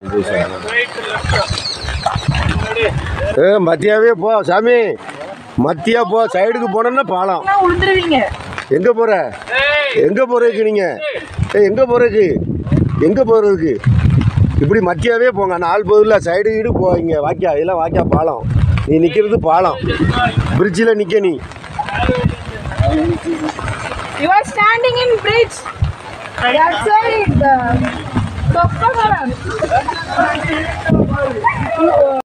ஏ மத்தியாவே போ சாமி மத்தியா போ சைடுக்கு போனோன்னா பாலம் உளுந்துருவீங்க எங்க போற எங்க போறதுக்கு நீங்க ஏ எங்க போறதுக்கு எங்க போறதுக்கு இப்படி மத்தியாவே போங்க நாலு பொதுல சைடு கீடு போவீங்க வாக்கியா இதெல்லாம் வாக்கியா பாலம் நீ நிக்கிறது பாலம் பிரிட்ஜில் நிக்க நீ You are standing in bridge. That's why the Toppa